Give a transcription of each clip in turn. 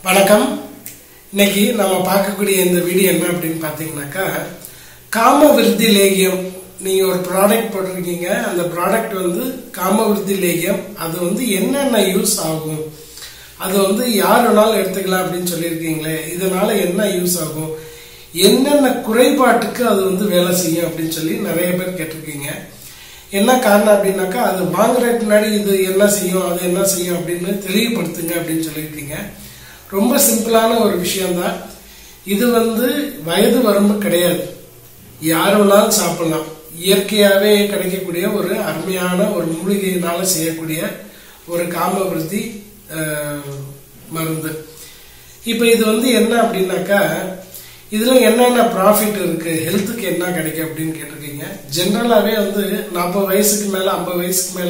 வணக்கம் இன்னைக்கு நம்ம பார்க்கக்கூடிய இந்த வீடியோ என்ன அப்படின்னு பார்த்தீங்கன்னாக்கா காம விருத்தி லேகியம் நீங்க ஒரு ப்ராடக்ட் போட்டிருக்கீங்க அந்த ப்ராடக்ட் வந்து காம விருத்தி லேகியம் அது வந்து என்னென்ன யூஸ் ஆகும் அது வந்து யார் வேணாலும் எடுத்துக்கலாம் அப்படின்னு சொல்லியிருக்கீங்களே இதனால என்ன யூஸ் ஆகும் என்னென்ன குறைபாட்டுக்கு அது வந்து வேலை செய்யும் அப்படின்னு சொல்லி நிறைய பேர் கேட்டிருக்கீங்க என்ன காரணம் அப்படின்னாக்கா அது வாங்குறதுக்கு முன்னாடி இது என்ன செய்யும் அது என்ன செய்யும் அப்படின்னு தெளிவுபடுத்துங்க அப்படின்னு சொல்லியிருக்கீங்க ரொம்ப சிம்பிளான ஒரு விஷயம்தான் இது வந்து வயது வரம்பு கிடையாது யார் வேணாலும் சாப்பிடலாம் இயற்கையாகவே கிடைக்கக்கூடிய ஒரு அருமையான ஒரு மூலிகையினால செய்யக்கூடிய ஒரு காமவிருத்தி அஹ், மருந்து இப்போ இது வந்து என்ன அப்படின்னாக்கா இதுல என்னென்ன ப்ராஃபிட் இருக்கு ஹெல்த்துக்கு என்ன கிடைக்கும் அப்படின்னு கேட்டிருக்கீங்க ஜென்ரலாகவே வந்து நாற்பது வயசுக்கு மேல ஐம்பது வயசுக்கு மேல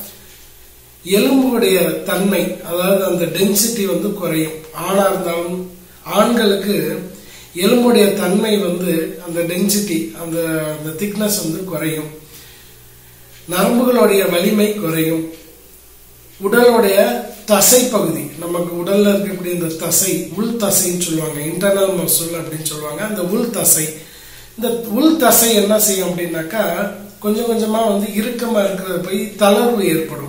எலும்புடைய தன்மை அதாவது அந்த டென்சிட்டி வந்து குறையும் ஆணா இருந்தாலும் ஆண்களுக்கு எலும்புடைய தன்மை வந்து அந்த டென்சிட்டி அந்த அந்த திக்னஸ் வந்து குறையும் நரம்புகளுடைய வலிமை குறையும் உடலுடைய தசை பகுதி நமக்கு உடல்ல இருக்கக்கூடிய இந்த தசை உள் தசைன்னு சொல்லுவாங்க இன்டர்னல் மசில் அப்படின்னு சொல்லுவாங்க அந்த உள் தசை இந்த உள் தசை என்ன செய்யும் அப்படின்னாக்கா கொஞ்சம் கொஞ்சமா வந்து இறுக்கமா இருக்கிறது போய் தளர்வு ஏற்படும்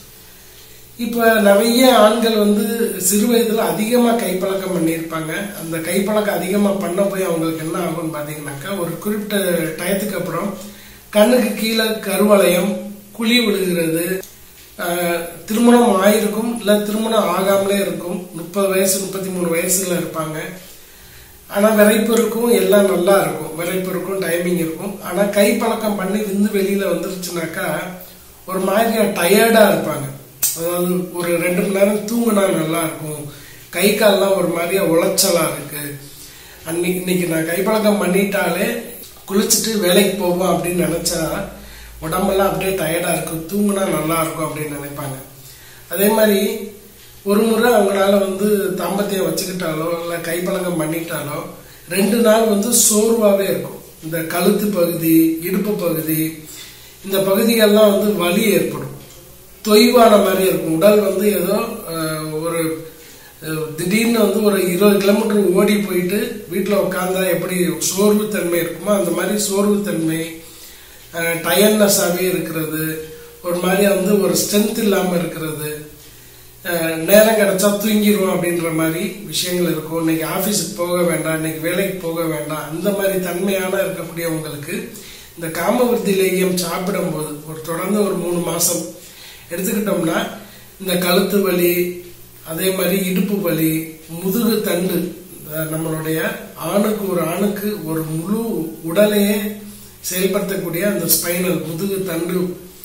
இப்ப நிறைய ஆண்கள் வந்து சிறு வயதுல அதிகமா கைப்பழக்கம் பண்ணியிருப்பாங்க அந்த கைப்பழக்கம் அதிகமா பண்ண போய் அவங்களுக்கு என்ன ஆகும்னு பாத்தீங்கன்னாக்கா ஒரு குறிப்பிட்ட டயத்துக்கு அப்புறம் கண்ணுக்கு கீழே கருவளையம் குழி விழுகிறது ஆஹ், திருமணம் ஆயிருக்கும் இல்ல திருமணம் ஆகாமலே இருக்கும் முப்பது வயசு முப்பத்தி மூணு வயசுல இருப்பாங்க ஆனா விரைப்பு இருக்கும் எல்லாம் நல்லா இருக்கும் விரைப்பு இருக்கும் டைமிங் இருக்கும் ஆனா கை பழக்கம் பண்ணி விந்து வெளியில வந்துருச்சுனாக்கா ஒரு மாதிரியா டயர்டா இருப்பாங்க அதாவது ஒரு ரெண்டு மணி நேரம் தூங்குனா நல்லா இருக்கும் கை கால்லாம் ஒரு மாதிரியா உளைச்சலா இருக்கு அன்னைக்கு இன்னைக்கு நான் கைப்பழக்கம் பண்ணிட்டாலே குளிச்சுட்டு வேலைக்கு போவோம் அப்படின்னு நினைச்சா உடம்பெல்லாம் அப்படியே டயர்டா இருக்கும் தூங்குனா நல்லா இருக்கும் அப்படின்னு நினைப்பாங்க அதே மாதிரி ஒரு முறை அவங்களால வந்து தாம்பத்தியம் வச்சுக்கிட்டாலோ இல்லை கைப்பழக்கம் பண்ணிட்டாலோ ரெண்டு நாள் வந்து சோர்வாவே இருக்கும் இந்த கழுத்து பகுதி இடுப்பு பகுதி இந்த பகுதிகள்லாம் வந்து வலி ஏற்படும் தொய்வான மாதிரி இருக்கும் உடல் வந்து ஏதோ அஹ், ஒரு அஹ், திடீர்னு வந்து ஒரு இருபது கிலோமீட்டர் ஓடி போயிட்டு வீட்டில் உட்காந்தா எப்படி சோர்வு தன்மை இருக்குமோ அந்த மாதிரி சோர்வு தன்மை டயர்னஸாகவே இருக்கிறது ஒரு மாதிரி வந்து ஒரு ஸ்ட்ரென்த் இல்லாமல் இருக்கிறது அஹ், நேரம் கிடைச்சா தூங்கிடுவோம் அப்படின்ற மாதிரி விஷயங்கள் இருக்கும் இன்னைக்கு ஆஃபீஸுக்கு போக வேண்டாம் இன்னைக்கு வேலைக்கு போக வேண்டாம் அந்த மாதிரி தன்மையான இருக்கக்கூடியவங்களுக்கு இந்த காமவிருத்தி லேகியம் சாப்பிடும்போது ஒரு தொடர்ந்து ஒரு மூணு மாசம் எடுத்துக்கிட்டோம்னா இந்த கழுத்து வலி அதே மாதிரி இடுப்பு வலி முதுகு தண்டு அஹ் நம்மளுடைய ஆணுக்கு ஒரு ஆணுக்கு ஒரு முழு உடலையே செயல்படுத்தக்கூடிய அந்த ஸ்பைனல் முதுகு தண்டு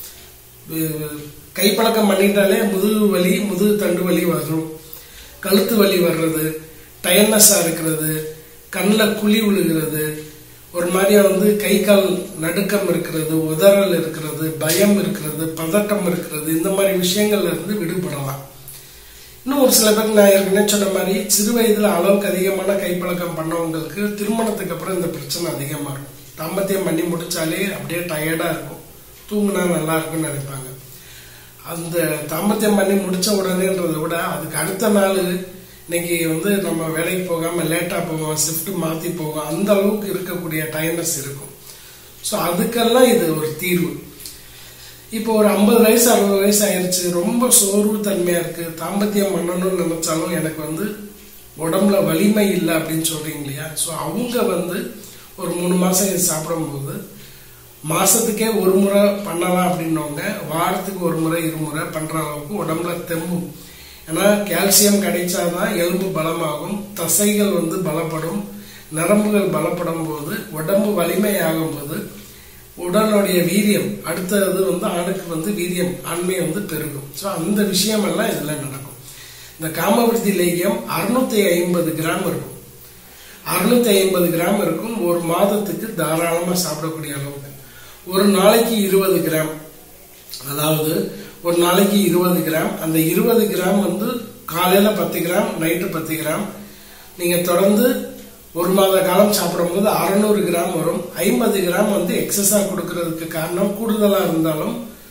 அஹ் கைப்பழக்கம் பண்ணிட்டாலே முதுகு வலி முதுகு தண்டு வலி வரும் கழுத்து வலி வர்றது டயர்னஸா இருக்கிறது கண்ணில் குழி விழுகிறது ஒரு மாதிரியா வந்து கை கால் நடுக்கம் இருக்கிறது உதறல் இருக்கிறது பயம் இருக்கிறது பதட்டம் இருக்கிறது இந்த மாதிரி விஷயங்கள்ல இருந்து விடுபடலாம் இன்னும் ஒரு சில பேருக்கு நான் ஏற்கனவே சொன்ன மாதிரி சிறு வயதுல அளவுக்கு அதிகமான கைப்பழக்கம் பண்ணவங்களுக்கு திருமணத்துக்கு அப்புறம் இந்த பிரச்சனை அதிகமா இருக்கும் தாம்பத்தியம் பண்ணி முடிச்சாலே அப்படியே டயர்டா இருக்கும் தூங்குனா நல்லா இருக்கும்னு நினைப்பாங்க அந்த தாம்பத்தியம் பண்ணி முடிச்ச உடனேன்றதை விட அதுக்கு அடுத்த நாள் இன்னைக்கு வந்து நம்ம வேலைக்கு போகாம லேட்டா போவோம் ஷிஃப்ட் மாத்தி போவோம் அந்த அளவுக்கு இருக்கக்கூடிய டயர்னஸ் இருக்கும் ஸோ அதுக்கெல்லாம் இது ஒரு தீர்வு இப்போ ஒரு ஐம்பது வயசு அறுபது வயசு ஆயிருச்சு ரொம்ப சோர்வு தன்மையா இருக்கு தாம்பத்தியம் பண்ணணும்னு நினைச்சாலும் எனக்கு வந்து உடம்புல வலிமை இல்லை அப்படின்னு சொல்றீங்க இல்லையா ஸோ அவங்க வந்து ஒரு மூணு மாசம் இது சாப்பிடும்போது மாசத்துக்கே ஒரு முறை பண்ணலாம் அப்படின்னவங்க வாரத்துக்கு ஒரு முறை இருமுறை பண்ற அளவுக்கு உடம்புல தெம்பும் ஏன்னா கால்சியம் கிடைச்சாதான் எலும்பு பலமாகும் தசைகள் வந்து பலப்படும் நரம்புகள் பலப்படும் போது உடம்பு வலிமையாகும் போது உடலுடைய வீரியம் அடுத்தது வந்து ஆணுக்கு வந்து வீரியம் ஆண்மை வந்து பெருகும் ஸோ அந்த விஷயம் எல்லாம் இதுல நடக்கும் இந்த காமவிருத்தி லேகியம் அறுநூத்தி ஐம்பது கிராம் இருக்கும் அறுநூத்தி ஐம்பது கிராம் இருக்கும் ஒரு மாதத்துக்கு தாராளமா சாப்பிடக்கூடிய அளவுக்கு ஒரு நாளைக்கு இருபது கிராம் அதாவது ஒரு நாளைக்கு இருபது கிராம் அந்த இருபது கிராம் வந்து காலையில பத்து கிராம் நைட்டு பத்து கிராம் நீங்க தொடர்ந்து ஒரு மாத காலம் சாப்பிடும்போது அறநூறு கிராம் வரும் ஐம்பது கிராம் வந்து எக்ஸஸா கொடுக்கறதுக்கு காரணம் கூடுதலா இருந்தாலும்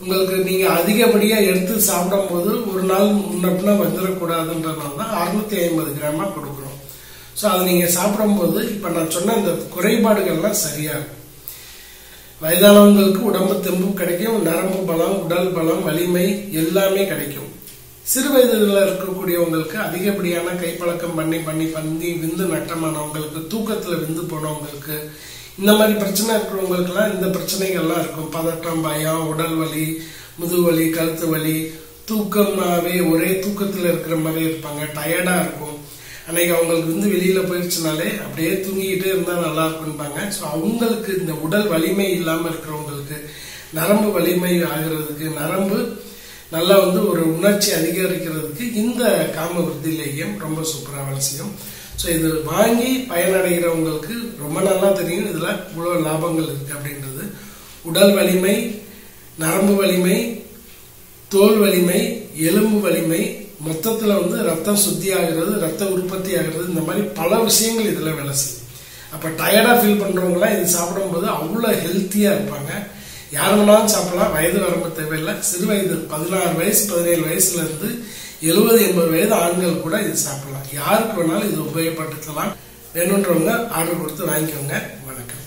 உங்களுக்கு நீங்க அதிகப்படியா எடுத்து சாப்பிடும்போது ஒரு நாள் முன்னப்பினா வந்துடக்கூடாதுன்றனால தான் அறுநூத்தி ஐம்பது கிராமா கொடுக்குறோம் ஸோ அதை நீங்க சாப்பிடும்போது இப்ப நான் சொன்ன இந்த குறைபாடுகள்லாம் சரியா இருக்கும் வயதானவங்களுக்கு உடம்பு தெம்பு கிடைக்கும் நரம்பு பலம் உடல் பலம் வலிமை எல்லாமே கிடைக்கும் சிறு வயதுல இருக்கக்கூடியவங்களுக்கு அதிகப்படியான கைப்பழக்கம் பண்ணி பண்ணி பண்ணி விந்து நட்டமானவங்களுக்கு தூக்கத்துல விந்து போனவங்களுக்கு இந்த மாதிரி பிரச்சனை இருக்கிறவங்களுக்குலாம் இந்த பிரச்சனைகள்லாம் இருக்கும் பதட்டம் பயம் உடல் வலி முதுவலி கழுத்து வலி தூக்கம்னாவே ஒரே தூக்கத்துல இருக்கிற மாதிரி இருப்பாங்க டயர்டா இருக்கும் அன்னைக்கு அவங்களுக்கு வந்து வெளியில போயிடுச்சுனாலே அப்படியே தூங்கிக்கிட்டே இருந்தா நல்லா இருக்கும்பாங்க ஸோ அவங்களுக்கு இந்த உடல் வலிமை இல்லாம இருக்கிறவங்களுக்கு நரம்பு வலிமை ஆகிறதுக்கு நரம்பு நல்லா வந்து ஒரு உணர்ச்சி அதிகரிக்கிறதுக்கு இந்த காம விருத்திலேயம் ரொம்ப சூப்பரா வேலை செய்யும் ஸோ இது வாங்கி பயனடைகிறவங்களுக்கு ரொம்ப நல்லா தெரியும் இதுல இவ்வளோ லாபங்கள் இருக்கு அப்படின்றது உடல் வலிமை நரம்பு வலிமை தோல் வலிமை எலும்பு வலிமை மொத்தத்துல வந்து ரத்தம் சுத்தி ஆகிறது ரத்த உற்பத்தி ஆகிறது இந்த மாதிரி பல விஷயங்கள் இதுல வேலை செய்யும் அப்ப டயர்டா ஃபீல் பண்றவங்களாம் இது சாப்பிடும்போது அவ்வளவு ஹெல்த்தியா இருப்பாங்க யார் வேணாலும் சாப்பிடலாம் வயது வரம்பு தேவையில்லை சிறு வயது பதினாறு வயசு பதினேழு வயசுல இருந்து எழுபது எண்பது வயது ஆண்கள் கூட இது சாப்பிடலாம் யாருக்கு வேணாலும் இது உபயோகப்படுத்தலாம் வேணுன்றவங்க ஆர்டர் கொடுத்து வாங்கிக்கோங்க வணக்கம்